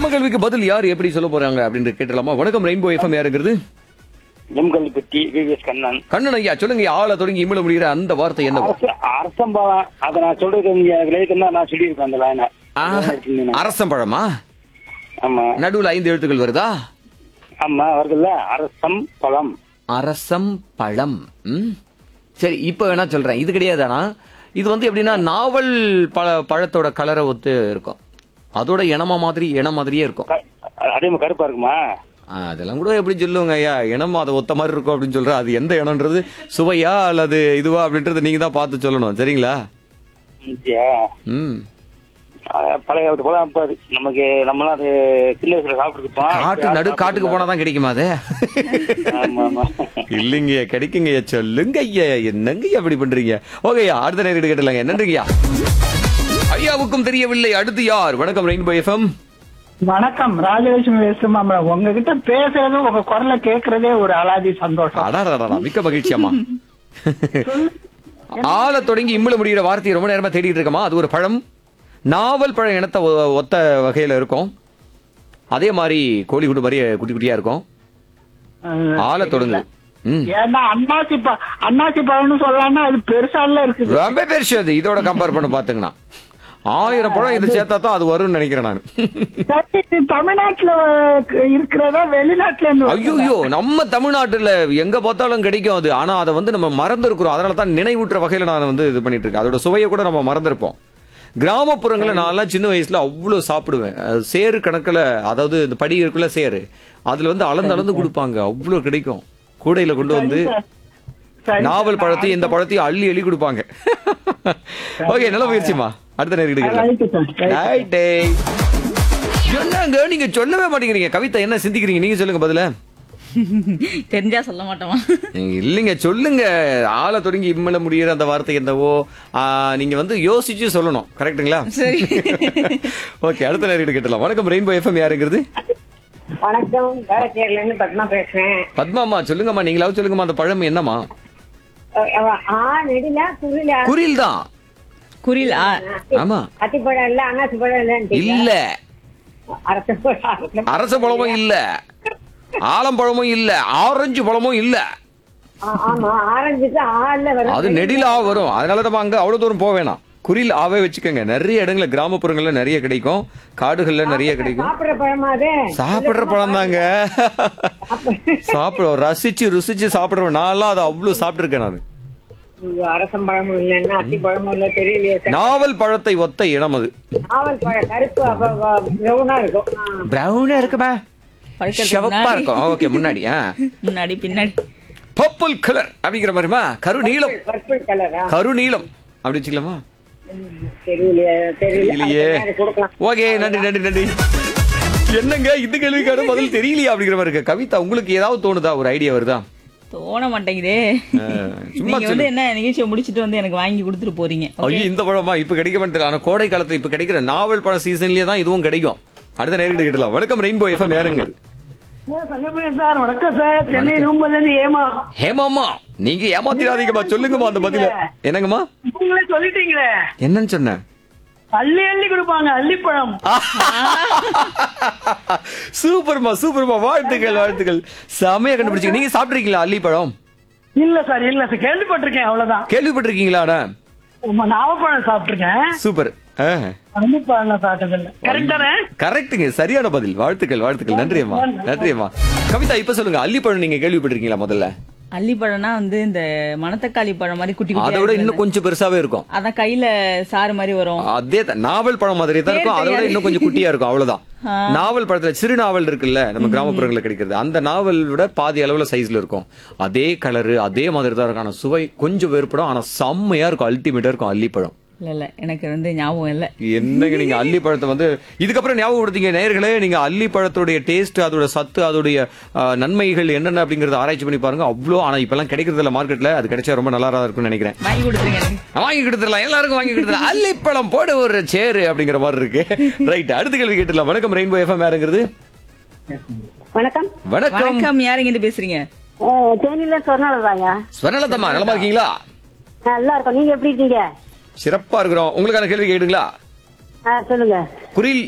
நம்ம கேள்விக்கு பதில் யார் எப்படி சொல்ல போறாங்க அப்படின்னு கேட்டலாமா வணக்கம் ரெயின்போ எஃப்எம் யாருங்கிறது எம்கல்பட்டி விவிஎஸ் கண்ணன் கண்ணன் ஐயா சொல்லுங்க ஆள தொடங்கி இமிழ முடிகிற அந்த வார்த்தை என்ன அரச அரசம்பழம் அதை நான் சொல்றது நீங்க விளைவிக்கம் தான் நான் சொல்லியிருக்கேன் அந்த லைனை அரசம்பழமா ஆமா நடுவுல ஐந்து எழுத்துக்கள் வருதா ஆமா வருதுல்ல அரசம் பழம் அரசம் பழம் ம். சரி இப்ப வேணா சொல்றேன் இது கிடையாதானா இது வந்து எப்படின்னா நாவல் பழ பழத்தோட கலரை ஒத்து இருக்கும் அதோட இனமா மாதிரி இனம் மாதிரியே இருக்கும் க- அதே மாதிரி கருப்பா இருக்குமா ஆ, அதெல்லாம் கூட எப்படி சொல்லுவாங்க ஐயா இனம் அதை ஒத்த மாதிரி இருக்கும் அப்படின்னு சொல்ற அது எந்த இனம்ன்றது சுவையா அல்லது இதுவா அப்படின்றது நீங்க தான் பார்த்து சொல்லணும் சரிங்களா இந்தியா ம் அஹ் பழைய காலத்து பழம் அப்ப அது நமக்கு நம்மளாம் அது சின்ன வயசுல சாப்பிட்டுருப்போம் காட்டு நடு காட்டுக்கு போனா தான் கிடைக்குமா அது ஆமா ஆமா இல்லைங்க கிடைக்குங்க ஐயா சொல்லுங்க ஐயா என்னங்க ஐயா அப்படி பண்றீங்க ஓகேயா அடுத்த நேரம் கேட்டலாங்க நன்றிங்கய்யா ஐயாவுக்கும் தெரியவில்லை அடுத்து யார் வணக்கம் ரெயின்போ எஃப்எம் வணக்கம் ராஜலட்சுமி பேசுமா உங்ககிட்ட பேசுறது உங்க குரலை கேக்குறதே ஒரு அலாதி சந்தோஷம் அடாடா மிக்க மகிழ்ச்சி அம்மா ஆள தொடங்கி இம்முல முடிகிற வார்த்தையை ரொம்ப நேரமா தேடிட்டு இருக்கமா அது ஒரு பழம் நாவல் பழம் இனத்தை ஒ- ஒத்த வகையில இருக்கும் அதே மாதிரி கோழி குண்டு மாதிரி குட்டி குட்டியா இருக்கும் அஹ், ஆள தொடங்கு ம் ஏன்னா அன்னாசி ப- அன்னாசி பழம்னு சொல்லலாம்னா அது பெருசால இருக்குது ரொம்ப பெருசு அது இதோட கம்பேர் பண்ண பாத்துங்கன்னா ஆயிரம் பழம் இது சேர்த்தா தான் அது வரும்னு நினைக்கிறேன் நான் சரி, இது தமிழ்நாட்டுல அஹ், இருக்கிறதா வெளிநாட்டுல இருந்து வருதா? ஐயோ நம்ம தமிழ்நாட்டுல எங்க பார்த்தாலும் கிடைக்கும் அது ஆனா அதை வந்து நம்ம மறந்துருக்கிறோம் அதனால தான் நினைவூட்டுற வகையில நான் வந்து இது பண்ணிட்டு இருக்கேன் அதோட சுவையை கூட நம்ம மறந்துருப்போம் கிராமப்புறங்கள்ல நான்லாம் சின்ன வயசுல அவ்வளவு சாப்பிடுவேன் அது சேரு கணக்குல அதாவது இந்த படி இருக்குள்ள சேரு அதுல வந்து அளந்து அளந்து கொடுப்பாங்க அவ்வளவு கிடைக்கும் கூடையில கொண்டு வந்து சரி, நாவல் பழத்தையும் இந்த பழத்தையும் அள்ளி அள்ளி கொடுப்பாங்க ஓகே நல்ல முயற்சிமா அடுத்த நேரம் ரைட்டு சார், ரைட்டு. ரைட்டே என்னங்க நீங்க சொல்லவே மாட்டேங்கிறீங்க கவிதா என்ன சிந்திக்கிறீங்க நீங்க சொல்லுங்க பதில தெரிஞ்சா சொல்ல மாட்டோமா இல்லைங்க சொல்லுங்க ஆளை தொடங்கி இம்மல முடியிற அந்த வார்த்தை என்னவோ ஆ, நீங்க வந்து யோசிச்சு சொல்லணும் கரெக்ட்டுங்களா சரி. ஓகே அடுத்த நேரம் கேட்டலாம் வணக்கம் ரெயின்போ எஃப்எம் யாருங்கிறது வணக்கம் வேளச்சேரில இருந்து பத்மா பேசுறேன் பத்மாமா சொல்லுங்கம்மா நீங்களாவது சொல்லுங்கம்மா அந்த பழம் என்னம்மா அஹ் அவ- ஆ நெடில குருல குரில் தான் குறில் ஆ ஆமா அத்திப்பழம் இல்ல அன்னாசி பழம் இல்ல இல்ல அரசு பழம் அரச பழமும் இல்ல ஆலம்பழமும் இல்ல ஆரஞ்சு பழமும் இல்ல ஆ- ஆமா ஆரஞ்சுக்கு ஆள்ல வரும் அது நெடில ஆ வரும் அதனால நம்ம அங்க அவ்வளவு தூரம் போக வேணாம் குரில் ஆவே வச்சுக்கோங்க நிறைய இடங்கள்ல கிராமப்புறங்கள்ல நிறைய கிடைக்கும் காடுகள்ல நிறைய கிடைக்கும் சாப்பிடுற பழமா அது சாப்பிடுற பழம் தாங்க சாப்பிடுவோம் ரசிச்சு ருசிச்சு சாப்பிடுறோம் நான்லாம் அதை அவ்வளவு சாப்பிட்டிருக்கேன் நான் ஐயோ, அரசம் பழமும் இல்லைன்னா அத்தி பழமும் இல்ல தெரியலையே சார். நாவல் பழத்தை ஒத்த இனம் அது நாவல் பழம் கருப்பு அப்ப பிரவுனா இருக்கும் ஆ. பிரவுனா இருக்குமா பழுக்கறதுக்கு சிவப்பா முன்னாடி. இருக்கும் ஓகே முன்னாடி ஆ முன்னாடி பின்னாடி பர்பிள் கலர் அப்படிங்கிற மாதிரிமா கருநீலம் பர்பிள் கலரா கருநீலம் அப்படி வச்சுக்கலாமா தெரியலையே தெரியல இல்லையே அடுத்த நேரம் கொடுக்கலாம் ஓகே நன்றி நன்றி நன்றி என்னங்க இந்த கேள்விக்கான பதில் தெரியலையா அப்படிங்கிற மாதிரி இருக்கு கவிதா உங்களுக்கு ஏதாவது தோணுதா ஒரு ஐடியா வருதா தோண மாட்டேங்குதே ஆ, சும்மா நீங்க வந்து சொல்லு. என்ன நிகழ்ச்சியை முடிச்சிட்டு வந்து எனக்கு வாங்கி கொடுத்துட்டு போறீங்க ஐயோ இந்த பழமா இப்ப கிடைக்க மாட்டேன் ஆனா கோடை காலத்துல இப்ப கிடைக்கிற நாவல் பழ சீசன்லயே தான் இதுவும் கிடைக்கும் அடுத்த நேரம் கேட்டலாம் வணக்கம் ரெயின்போ எஃப்எம் யாருங்க சங்கமேஷ் சார் வணக்கம் சார் சென்னை ரூம்பல இருந்து ஏமா ஹேமாமா நீங்க ஏமாத்திராதீங்கம்மா சொல்லுங்கம்மா அந்த பதில என்னங்கம்மா உங்களே சொல்லிட்டீங்களே என்னன்னு சொன்னேன் அள்ளி அள்ளி கொடுப்பாங்க அள்ளிப்பழம் சூப்பர்மா சூப்பர்மா வாழ்த்துக்கள் வாழ்த்துக்கள் செமையா கண்டுபிடிச்சீங்க நீங்க சாப்பிட்டிருக்கீங்களா அல்லி பழம் இல்ல சார் இல்ல சார் கேள்விப்பட்டிருக்கேன் அவ்வளவுதான் கேள்விப்பட்டிருக்கீங்களா அண்ணா? உங்க நாவப்பழம் சாப்பிட்டிருக்கேன் சூப்பர் அள்ளிப்பழம் சாப்பிட்டதில்ல கரெக்ட் தானே கரெக்ட்டுங்க சரியான பதில் வாழ்த்துக்கள் வாழ்த்துக்கள் நன்றி அம்மா நன்றி அம்மா கவிதா இப்ப சொல்லுங்க அல்லிப்பழம் நீங்க கேள்விப்பட்டிருக்கீங்களா முதல்ல அள்ளிப்பழம்னா வந்து இந்த மணத்தக்காளி பழம் மாதிரி குட்டி அதை குட்டி விட இன்னும் கொஞ்சம் பெருசாவே இருக்கும் அதான் கையில சாறு மாதிரி வரும் அதே தான் நாவல் பழம் மாதிரி தான் இருக்கும் அதை விட இன்னும் கொஞ்சம் குட்டியா இருக்கும் அவ்வளவுதான் நாவல் பழத்துல சிறு நாவல் இருக்குல்ல நம்ம கிராமப்புறங்களில் கிடைக்கிறது அந்த நாவல் விட பாதி அளவுல சைஸ்ல இருக்கும் அதே கலரு அதே மாதிரி தான் இருக்கும் ஆனா சுவை கொஞ்சம் வேறுபடும் ஆனா செம்மையா இருக்கும் அல்டிமேட்டா இருக்கும் அல்லிப்பழம் இல்ல இல்ல எனக்கு வந்து ஞாபகம் இல்ல என்னங்க நீங்க அல்லி பழத்தை வந்து இதுக்கப்புறம் ஞாபகப்படுத்தீங்க நேயர்களே நீங்க அல்லி பழத்துடைய டேஸ்ட் அதோட சத்து அதோடைய ஆ, நன்மைகள் என்னென்ன அப்படிங்கறத ஆராய்ச்சி பண்ணி பாருங்க அவ்வளோ ஆனா இப்பெல்லாம் கிடைக்கிறது இல்ல மார்க்கெட்ல அது கிடைச்சா ரொம்ப நல்லா இருக்கும்னு நினைக்கிறேன் வாங்கி கொடுத்துருங்க எனக்கு வாங்கி கொடுத்துடலாம் எல்லாருக்கும் வாங்கி கொடுத்துடலாம் அல்லிப்பழம் போட ஒரு சேரு அப்படிங்கிற மாதிரி இருக்கு ரைட் அடுத்த கேள்வி கேட்டுலாம் வணக்கம் ரெயின்போ எஃப்எம் யாருங்கிறது வணக்கம் வணக்கம் வணக்கம் யாருங்க இருந்து பேசுறீங்க தேனியில சொன்னாலதாங்க ஸ்வர்ணலதம்மா நலமா இருக்கீங்களா நல்லா இருக்கும் நீங்க எப்படி இருக்கீங்க சிறப்பா இருக்கிறோம் உங்களுக்கான கேள்வி கேட்டுங்களா ஆ, சொல்லுங்க குரில்